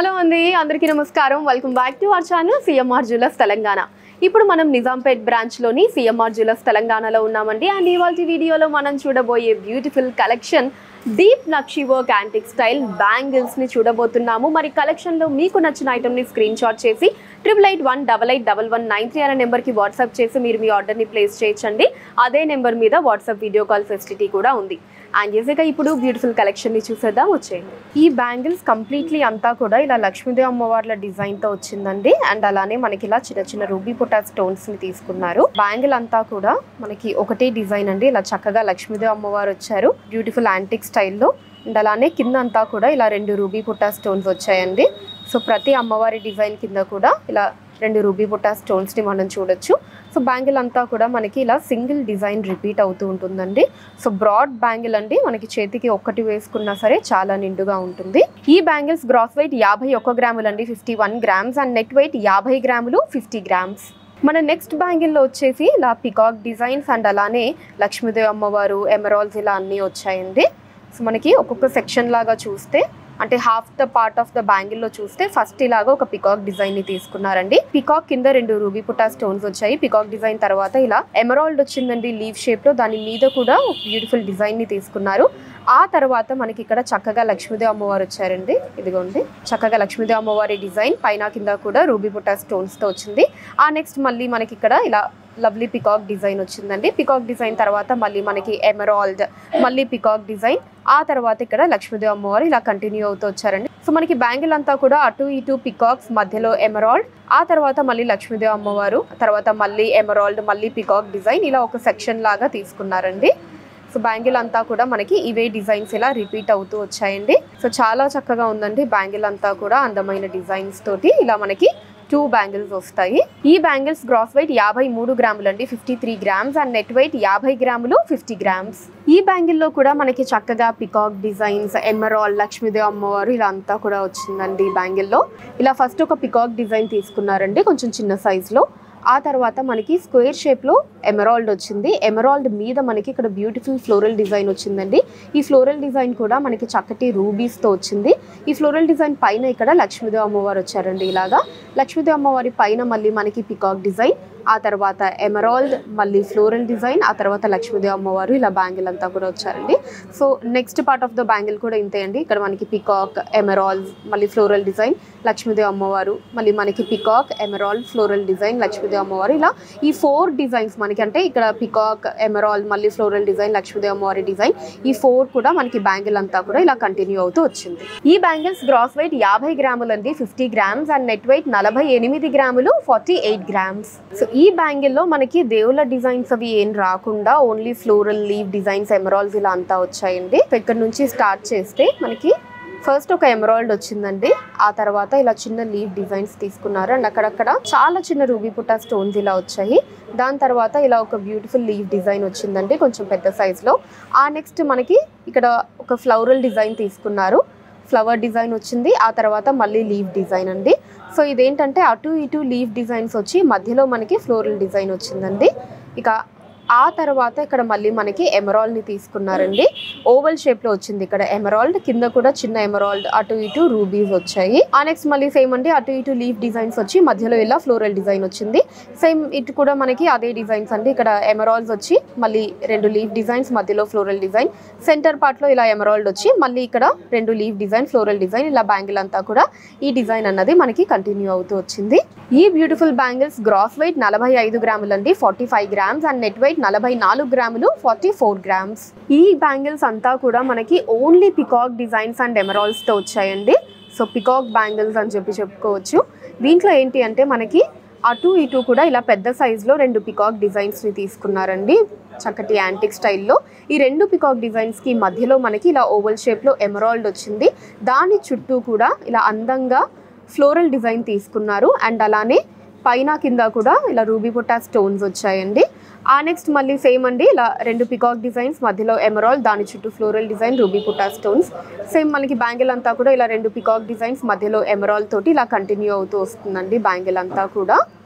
hello అండి అందరికీ నమస్కారం welcome back to our channel CMR jewellers Telangana ఇప్పుడు మనం నిజాంపేట్ బ్రాంచ్లోని సిఎంఆర్ జ్యువెలర్స్ తెలంగాణలో ఉన్నామండి అండ్ ఇవాళ వీడియోలో మనం చూడబోయే beautiful collection deep nakshi work antique style బ్యాంగిల్స్ని చూడబోతున్నాము మరి కలెక్షన్లో మీకు నచ్చిన ఐటమ్ని స్క్రీన్ షాట్ చేసి triple eight one double eight double one nine three అనే నెంబర్కి వాట్సాప్ చేసి మీరు మీ ఆర్డర్ని ప్లేస్ చేయొచ్చండి అదే నెంబర్ మీద వాట్సాప్ వీడియో కాల్ ఫెసిలిటీ కూడా ఉంది అండ్ ఈజీగా ఇప్పుడు బ్యూటిఫుల్ కలెక్షన్ని చూసేద్దాం వచ్చేయండి ఈ బ్యాంగిల్స్ కంప్లీట్లీ అంతా కూడా ఇలా లక్ష్మీదేవి అమ్మవార్ల డిజైన్తో వచ్చిందండి అండ్ అలానే మనకి ఇలా చిన్న చిన్న రూబీ పుటా స్టోన్స్ని తీసుకున్నారు బ్యాంగిల్ అంతా కూడా మనకి ఒకటే డిజైన్ అండి ఇలా చక్కగా లక్ష్మీదేవి అమ్మవారు వచ్చారు బ్యూటిఫుల్ యాంటిక్ స్టైల్లో అండ్ అలానే కింద అంతా కూడా ఇలా రెండు రూబీ పుట్టా స్టోన్స్ వచ్చాయండి సో ప్రతి అమ్మవారి డిజైన్ కింద కూడా ఇలా రెండు రూబీ బుట్టా స్టోన్స్ని మనం చూడొచ్చు సో బ్యాంగిల్ అంతా కూడా మనకి ఇలా సింగిల్ డిజైన్ రిపీట్ అవుతూ ఉంటుందండి సో బ్రాడ్ బ్యాంగిల్ అండి మనకి చేతికి ఒక్కటి వేసుకున్నా సరే చాలా నిండుగా ఉంటుంది ఈ బ్యాంగిల్స్ గ్రాస్ వెయిట్ యాభై ఒక్క గ్రాములు అండి fifty one grams and net weight యాభై గ్రాములు ఫిఫ్టీ గ్రామ్స్ మన నెక్స్ట్ బ్యాంగిల్లో వచ్చేసి ఇలా పికాక్ డిజైన్స్ అండ్ అలానే లక్ష్మీదేవి అమ్మవారు ఎమరాల్స్ ఇలా అన్నీ వచ్చాయండి సో మనకి ఒక్కొక్క సెక్షన్ లాగా చూస్తే అంటే half the part of the బ్యాంగిల్లో చూస్తే ఫస్ట్ ఇలాగా ఒక పికాక్ డిజైన్ ని తీసుకున్నారండి పికాక్ కింద రెండు రూబీ పుటా స్టోన్స్ వచ్చాయి పికాక్ డిజైన్ తర్వాత ఇలా ఎమరాల్డ్ వచ్చిందండి లీవ్ షేప్ లో దాని మీద కూడా బ్యూటిఫుల్ డిజైన్ ని తీసుకున్నారు ఆ తర్వాత మనకి ఇక్కడ చక్కగా లక్ష్మీదేవి అమ్మవారు వచ్చారండి ఇదిగోండి చక్కగా లక్ష్మీదేవి అమ్మవారి డిజైన్ పైన కింద కూడా రూబీ పుటా స్టోన్స్ తో వచ్చింది ఆ నెక్స్ట్ మళ్ళీ మనకి ఇక్కడ ఇలా లవ్లీ పికాక్ డిజైన్ వచ్చిందండి పికాక్ డిజైన్ తర్వాత మళ్ళీ మనకి ఎమరాల్డ్ మళ్ళీ పికాక్ డిజైన్ ఆ తర్వాత ఇక్కడ లక్ష్మీదేవి అమ్మవారు ఇలా కంటిన్యూ అవుతూ వచ్చారండి సో మనకి బ్యాంగిల్ అంతా కూడా అటు ఇటు పికాక్స్ మధ్యలో ఎమరాల్డ్ ఆ తర్వాత మళ్ళీ లక్ష్మీదేవి అమ్మవారు తర్వాత మళ్ళీ ఎమరాల్డ్ మళ్ళీ పికాక్ డిజైన్ ఇలా ఒక సెక్షన్ లాగా తీసుకున్నారండి సో బ్యాంగిల్ అంతా కూడా మనకి ఇవే డిజైన్స్ ఇలా రిపీట్ అవుతూ వచ్చాయండి సో చాలా చక్కగా ఉందండి బ్యాంగిల్ అంతా కూడా అందమైన డిజైన్స్ తోటి ఇలా మనకి టూ బ్యాంగిల్స్ వస్తాయి ఈ బ్యాంగిల్స్ గ్రాస్ వెయిట్ యాభై మూడు గ్రాములు అండి fifty three grams and net weight యాభై గ్రాములు ఫిఫ్టీ గ్రామ్స్ ఈ బ్యాంగిల్లో కూడా మనకి చక్కగా పికాక్ డిజైన్స్ ఎమరాల్ లక్ష్మీదేవి అమ్మవారు ఇలా అంతా కూడా వచ్చిందండి ఈ బ్యాంగిల్లో ఇలా ఫస్ట్ ఒక పికాక్ డిజైన్ తీసుకున్నారండి కొంచెం చిన్న సైజులో ఆ తర్వాత మనకి స్క్వేర్ షేప్లో ఎమరాల్డ్ వచ్చింది ఎమరాల్డ్ మీద మనకి ఇక్కడ బ్యూటిఫుల్ ఫ్లోరల్ డిజైన్ వచ్చిందండి ఈ ఫ్లోరల్ డిజైన్ కూడా మనకి చక్కటి రూబీస్తో వచ్చింది ఈ ఫ్లోరల్ డిజైన్ పైన ఇక్కడ లక్ష్మీదేవి అమ్మవారు వచ్చారండి ఇలాగా లక్ష్మీదేవి అమ్మవారి పైన మళ్ళీ మనకి పికాక్ డిజైన్ ఆ తర్వాత ఎమరాల్డ్ మళ్ళీ ఫ్లోరల్ డిజైన్ ఆ తర్వాత లక్ష్మీదేవి అమ్మవారు ఇలా బ్యాంగిల్ అంతా కూడా వచ్చారండి so next part of the bangle కూడా ఇంతే అండి ఇక్కడ మనకి పికాక్ ఎమరాల్డ్ మళ్ళీ ఫ్లోరల్ డిజైన్ లక్ష్మీదేవి అమ్మవారు మళ్ళీ మనకి peacock emerald floral design Lakshmidevi అమ్మవారు ఇలా ఈ ఫోర్ డిజైన్స్ మనకి అంటే ఇక్కడ పికాక్ ఎమరాల్డ్ మళ్ళీ ఫ్లోరల్ డిజైన్ లక్ష్మీదేవి అమ్మవారి డిజైన్ ఈ ఫోర్ కూడా మనకి బ్యాంగిల్ అంతా కూడా ఇలా కంటిన్యూ అవుతూ వచ్చింది ఈ బ్యాంగిల్స్ గ్రాస్ వెయిట్ యాభై గ్రాములు అండి fifty grams and net weight నలభై ఎనిమిది గ్రాములు ఫార్టీ ఎయిట్ గ్రామ్స్ సో ఈ బ్యాంగిల్లో మనకి దేవుళ్ళ డిజైన్స్ అవి ఏం రాకుండా only floral leaf designs emeralds ఇలా అంతా వచ్చాయండి సో ఇక్కడ నుంచి స్టార్ట్ చేస్తే మనకి ఫస్ట్ ఒక ఎమరాల్డ్ వచ్చిందండి ఆ తర్వాత ఇలా చిన్న లీవ్ డిజైన్స్ తీసుకున్నారు అండ్ అక్కడక్కడ చాలా చిన్న రూబీ పుట్టా స్టోన్స్ ఇలా వచ్చాయి దాని తర్వాత ఇలా ఒక బ్యూటిఫుల్ లీవ్ డిజైన్ వచ్చిందండి కొంచెం పెద్ద సైజులో ఆ నెక్స్ట్ మనకి ఇక్కడ ఒక ఫ్లవరల్ డిజైన్ తీసుకున్నారు ఫ్లవర్ డిజైన్ వచ్చింది ఆ తర్వాత మళ్ళీ లీవ్ డిజైన్ అండి సో ఇదేంటంటే అటు ఇటు లీవ్ డిజైన్స్ వచ్చి మధ్యలో మనకి ఫ్లోరల్ డిజైన్ వచ్చిందండి ఇక ఆ తర్వాత ఇక్కడ మళ్ళీ మనకి ఎమరాల్డ్ని తీసుకున్నారండి ఓవల్ షేప్లో వచ్చింది ఇక్కడ ఎమరాల్డ్ కింద కూడా చిన్న ఎమరాల్డ్ అటు ఇటు రూబీస్ వచ్చాయి ఆ నెక్స్ట్ మళ్ళీ సేమ్ అండి అటు ఇటు లీవ్ డిజైన్స్ వచ్చి మధ్యలో ఇలా ఫ్లోరల్ డిజైన్ వచ్చింది సేమ్ ఇటు కూడా మనకి అదే డిజైన్స్ అండి ఇక్కడ ఎమరాల్డ్స్ వచ్చి మళ్ళీ రెండు లీవ్ డిజైన్స్ మధ్యలో ఫ్లోరల్ డిజైన్ సెంటర్ పార్ట్లో ఇలా ఎమరాల్డ్ వచ్చి మళ్ళీ ఇక్కడ రెండు లీవ్ డిజైన్ ఫ్లోరల్ డిజైన్ ఇలా బ్యాంగిల్ అంతా కూడా ఈ డిజైన్ అన్నది మనకి కంటిన్యూ అవుతూ వచ్చింది ఈ బ్యూటిఫుల్ బ్యాంగిల్స్ గ్రాస్ వెయిట్ నలభై ఐదు గ్రాములు అండి forty five grams and net weight నలభై నాలుగు గ్రాములు ఫార్టీ ఫోర్ గ్రామ్స్ ఈ బ్యాంగిల్స్ అంతా కూడా మనకి ఓన్లీ పికాక్ డిజైన్స్ అండ్ ఎమరాల్స్తో వచ్చాయండి సో పికాక్ బ్యాంగిల్స్ అని చెప్పి చెప్పుకోవచ్చు దీంట్లో ఏంటి అంటే మనకి అటు ఇటు కూడా ఇలా పెద్ద సైజులో రెండు పికాక్ డిజైన్స్ని తీసుకున్నారండి చక్కటి యాంటిక్ స్టైల్లో ఈ రెండు పికాక్ డిజైన్స్కి మధ్యలో మనకి ఇలా ఓవల్ షేప్లో ఎమరాల్డ్ వచ్చింది దాని చుట్టూ కూడా ఇలా అందంగా ఫ్లోరల్ డిజైన్ తీసుకున్నారు అండ్ అలానే పైన కింద కూడా ఇలా రూబీ పుట్టా స్టోన్స్ వచ్చాయండి ఆ నెక్స్ట్ మళ్ళీ సేమ్ అండి ఇలా రెండు పికాక్ డిజైన్స్ మధ్యలో ఎమరాల్ దాని చుట్టూ ఫ్లోరల్ డిజైన్ రూబీ పుట్టా స్టోన్స్ సేమ్ మనకి బ్యాంగిల్ అంతా కూడా ఇలా రెండు పికాక్ డిజైన్స్ మధ్యలో ఎమరాల్ తోటి ఇలా కంటిన్యూ అవుతూ వస్తుందండి బ్యాంగిల్ అంతా కూడా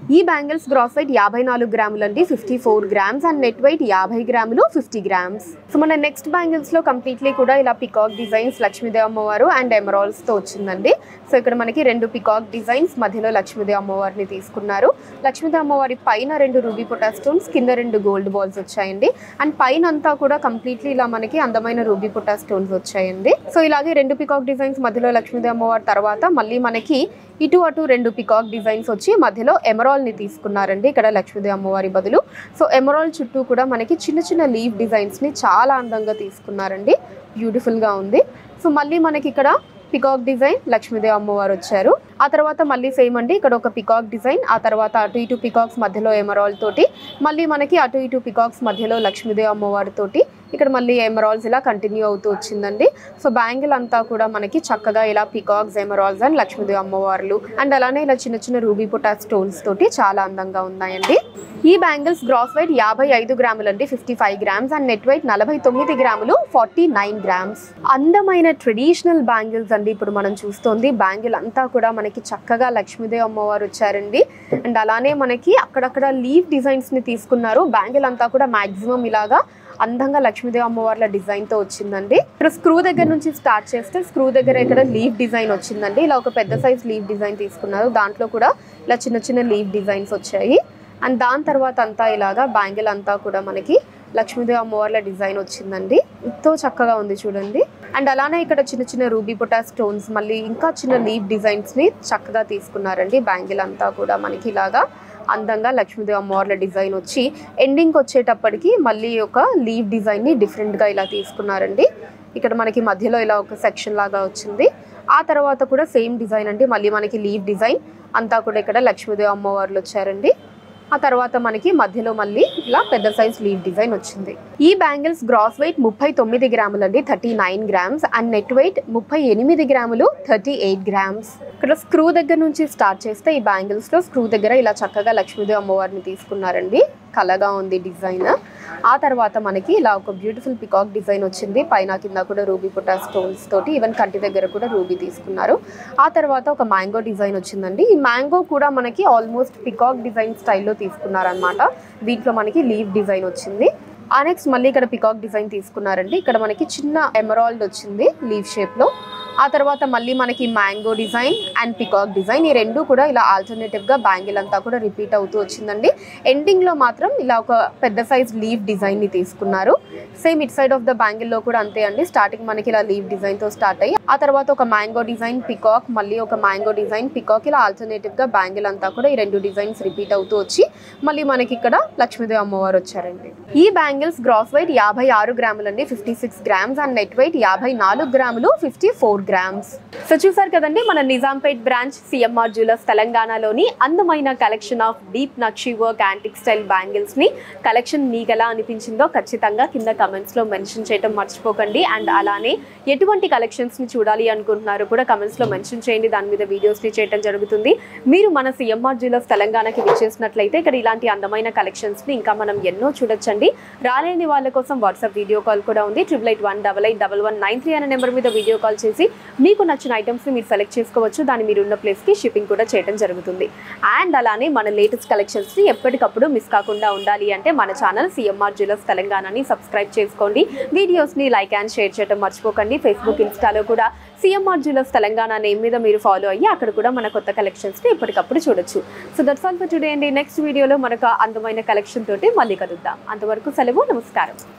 ఈ బ్యాంగిల్స్ గ్రాస్ వెయిట్ యాభై నాలుగు గ్రాములు అండి fifty four grams and net weight యాభై గ్రాములు ఫిఫ్టీ గ్రామ్స్ సో మన నెక్స్ట్ బ్యాంగిల్స్ లో కంప్లీట్లీ కూడా ఇలా పికాక్ డిజైన్స్ లక్ష్మీదేవి అమ్మవారు అండ్ ఎమరాల్స్ తో వచ్చిందండి సో ఇక్కడ మనకి రెండు పికాక్ డిజైన్స్ మధ్యలో లక్ష్మీదేవి అమ్మవారిని తీసుకున్నారు లక్ష్మీదేవి అమ్మవారి పైన రెండు రూబీ పొటా స్టోన్స్ కింద రెండు గోల్డ్ బాల్స్ వచ్చాయండి అండ్ పైన అంతా కూడా కంప్లీట్లీ ఇలా మనకి అందమైన రూబీ పొటా స్టోన్స్ వచ్చాయండి సో ఇలాగే రెండు పికాక్ డిజైన్స్ మధ్యలో లక్ష్మీదేవి అమ్మవారి తర్వాత మళ్ళీ మనకి ఇటు అటు రెండు పికాక్ డిజైన్స్ వచ్చి మధ్యలో ఎమరాల్ ని తీసుకున్నారండి ఇక్కడ లక్ష్మీదేవి అమ్మవారి బదులు సో ఎమరాల్ చుట్టూ కూడా మనకి చిన్న చిన్న లీవ్ డిజైన్స్ ని చాలా అందంగా తీసుకున్నారండి బ్యూటిఫుల్ గా ఉంది సో మళ్ళీ మనకి ఇక్కడ పికాక్ డిజైన్ లక్ష్మీదేవి అమ్మవారు వచ్చారు ఆ తర్వాత మళ్ళీ సేమ్ అండి ఇక్కడ ఒక పికాక్ డిజైన్ ఆ తర్వాత అటు ఇటు పికాక్స్ మధ్యలో ఎమరాల్ తోటి మళ్ళీ మనకి అటు ఇటు పికాక్స్ మధ్యలో లక్ష్మీదేవి అమ్మవారి తోటి ఇక్కడ మళ్ళీ ఎమరాల్స్ ఇలా కంటిన్యూ అవుతూ వచ్చిందండి సో బ్యాంగిల్ అంతా కూడా మనకి చక్కగా ఇలా పికాక్స్ ఎమరాల్స్ అండ్ లక్ష్మీదేవి అమ్మవార్లు అండ్ అలానే ఇలా చిన్న చిన్న రూబీ పుటా స్టోన్స్ తోటి చాలా అందంగా ఉన్నాయండి ఈ బ్యాంగిల్స్ గ్రాస్ వెయిట్ యాభై ఐదు గ్రాములు అండి fifty five grams and net weight నలభై తొమ్మిది గ్రాములు ఫార్టీ నైన్ గ్రామ్స్ అందమైన ట్రెడిషనల్ బ్యాంగిల్స్ అండి ఇప్పుడు మనం చూస్తోంది బ్యాంగిల్ అంతా కూడా మనకి చక్కగా లక్ష్మీదేవి అమ్మవారు వచ్చారండి అండ్ అలానే మనకి అక్కడక్కడ లీవ్ డిజైన్స్ ని తీసుకున్నారు బ్యాంగిల్ అంతా కూడా మాక్సిమం ఇలాగా అందంగా లక్ష్మీదేవి అమ్మవార్ల డిజైన్ తో వచ్చిందండి ఇక్కడ స్క్రూ దగ్గర నుంచి స్టార్ట్ చేస్తే స్క్రూ దగ్గర ఇక్కడ లీవ్ డిజైన్ వచ్చిందండి ఇలా ఒక పెద్ద సైజ్ లీవ్ డిజైన్ తీసుకున్నారు దాంట్లో కూడా ఇలా చిన్న చిన్న లీవ్ డిజైన్స్ వచ్చాయి అండ్ దాని తర్వాత అంతా ఇలాగా బ్యాంగిల్ అంతా కూడా మనకి లక్ష్మీదేవి అమ్మవార్ల డిజైన్ వచ్చిందండి ఎంతో చక్కగా ఉంది చూడండి అండ్ అలానే ఇక్కడ చిన్న చిన్న రూబీ పొటా స్టోన్స్ మళ్ళీ ఇంకా చిన్న లీవ్ డిజైన్స్ ని చక్కగా తీసుకున్నారండి బ్యాంగిల్ అంతా కూడా మనకి ఇలాగా అందంగా లక్ష్మీదేవి అమ్మవార్ల డిజైన్ వచ్చి ఎండింగ్ వచ్చేటప్పటికి మళ్ళీ ఒక లీవ్ డిజైన్ ని డిఫరెంట్ గా ఇలా తీసుకున్నారండి ఇక్కడ మనకి మధ్యలో ఇలా ఒక సెక్షన్ లాగా వచ్చింది ఆ తర్వాత కూడా సేమ్ డిజైన్ అండి మళ్ళీ మనకి లీవ్ డిజైన్ అంతా కూడా ఇక్కడ లక్ష్మీదేవి అమ్మవార్లు వచ్చారండి ఆ తర్వాత మనకి మధ్యలో మళ్ళీ ఇలా పెద్ద సైజ్ లీవ్ డిజైన్ వచ్చింది ఈ బ్యాంగిల్స్ గ్రాస్ వెయిట్ ముప్పై తొమ్మిది గ్రాములు అండి thirty nine grams and net weight ముప్పై ఎనిమిది గ్రాములు థర్టీ ఎయిట్ గ్రామ్స్ ఇక్కడ స్క్రూ దగ్గర నుంచి స్టార్ట్ చేస్తే ఈ బ్యాంగిల్స్ లో స్క్రూ దగ్గర ఇలా చక్కగా లక్ష్మీదేవి అమ్మవారిని తీసుకున్నారండి కలగా ఉంది డిజైన్ ఆ తర్వాత మనకి ఇలా ఒక బ్యూటిఫుల్ పికాక్ డిజైన్ వచ్చింది పైన కింద కూడా రూబీ పుట్టా స్టోన్స్ తోటి ఈవెన్ కంటి దగ్గర కూడా రూబీ తీసుకున్నారు ఆ తర్వాత ఒక మ్యాంగో డిజైన్ వచ్చిందండి ఈ మ్యాంగో కూడా మనకి ఆల్మోస్ట్ పికాక్ డిజైన్ స్టైల్లో తీసుకున్నారనమాట దీంట్లో మనకి లీవ్ డిజైన్ వచ్చింది ఆ నెక్స్ట్ మళ్ళీ ఇక్కడ పికాక్ డిజైన్ తీసుకున్నారండి ఇక్కడ మనకి చిన్న ఎమరాల్డ్ వచ్చింది లీవ్ షేప్ లో ఆ తర్వాత మళ్ళీ మనకి mango design and peacock design ఈ రెండు కూడా ఇలా ఆల్టర్నేటివ్ గా బ్యాంగిల్ అంతా కూడా రిపీట్ అవుతూ వచ్చిందండి ఎండింగ్ లో మాత్రం ఇలా ఒక పెద్ద సైజ్ లీవ్ డిజైన్ ని తీసుకున్నారు same it side of the bangle లో కూడా అంతే అండి స్టార్టింగ్ మనకి ఇలా లీవ్ డిజైన్ తో స్టార్ట్ అయ్యి ఆ తర్వాత ఒక మ్యాంగో డిజైన్ పికాక్ మళ్ళీ ఒక మ్యాంగో డిజైన్ పికాక్ ఇలా ఆల్టర్నేటివ్ గా బ్యాంగిల్ అంతా కూడా ఈ రెండు డిజైన్స్ రిపీట్ అవుతూ వచ్చి మళ్ళీ మనకి ఇక్కడ లక్ష్మీదేవి అమ్మవారు వచ్చారండి ఈ బ్యాంగిల్స్ గ్రాస్ వెయిట్ యాభై ఆరు గ్రాములు అండి fifty six grams and net weight యాభై నాలుగు గ్రాములు ఫిఫ్టీ ఫోర్ గ్రామ్స్ సో చూసారు కదండి మన నిజాంపేట్ బ్రాంచ్ సిఎంఆర్ జ్యువెలర్స్ తెలంగాణలోని అందమైన collection of deep nakshi work antique style bangles ని కలెక్షన్ మీకు ఎలా అనిపించిందో ఖచ్చితంగా కింద కమెంట్స్ లో మెన్షన్ చేయడం మర్చిపోకండి అండ్ అలానే ఎటువంటి కలెక్షన్స్ ని చూడాలి అనుకుంటున్నారో కూడా కమెంట్స్ లో మెన్షన్ చేయండి దాని మీద వీడియోస్ ని చేయడం జరుగుతుంది మీరు మన సిఎంఆర్ జ్యువెలర్స్ తెలంగాణకి విచ్చేసినట్లయితే ఇక్కడ ఇలాంటి అందమైన కలెక్షన్స్ ని ఇంకా మనం ఎన్నో చూడొచ్చండి రాలేని వాళ్ళ కోసం వాట్సాప్ వీడియో కాల్ కూడా ఉంది triple eight one double eight double one nine three అనే నెంబర్ మీద వీడియో కాల్ చేసి మీకు నచ్చిన ఐటమ్స్ని మీరు సెలెక్ట్ చేసుకోవచ్చు దాన్ని మీరు ఉన్న ప్లేస్కి షిప్పింగ్ కూడా చేయడం జరుగుతుంది అండ్ అలానే మన లేటెస్ట్ కలెక్షన్స్ని ఎప్పటికప్పుడు మిస్ కాకుండా ఉండాలి అంటే మన ఛానల్ సిఎంఆర్ జ్యువెలర్స్ తెలంగాణని సబ్స్క్రైబ్ చేసుకోండి వీడియోస్ని లైక్ అండ్ షేర్ చేయడం మర్చిపోకండి ఫేస్బుక్ ఇన్స్టాలో కూడా సిఎంఆర్ జ్యువెలర్స్ తెలంగాణ నేమ్ మీద మీరు ఫాలో అయ్యి అక్కడ కూడా మన కొత్త కలెక్షన్స్ని ఎప్పటికప్పుడు చూడొచ్చు so that's all for today అండి నెక్స్ట్ వీడియోలో మనకు అందమైన కలెక్షన్ తోటి మళ్ళీ కలుద్దాం అంతవరకు సెలవు నమస్కారం